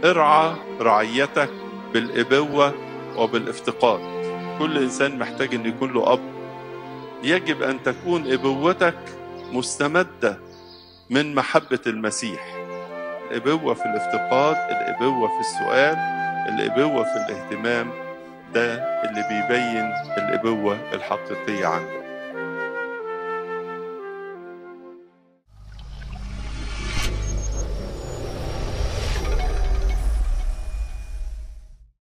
ارعى رعيتك بالابوه وبالافتقاد كل انسان محتاج ان يكون له اب يجب ان تكون ابوتك مستمده من محبه المسيح الابوه في الافتقاد الابوه في السؤال الابوه في الاهتمام ده اللي بيبين الابوه الحقيقيه عندك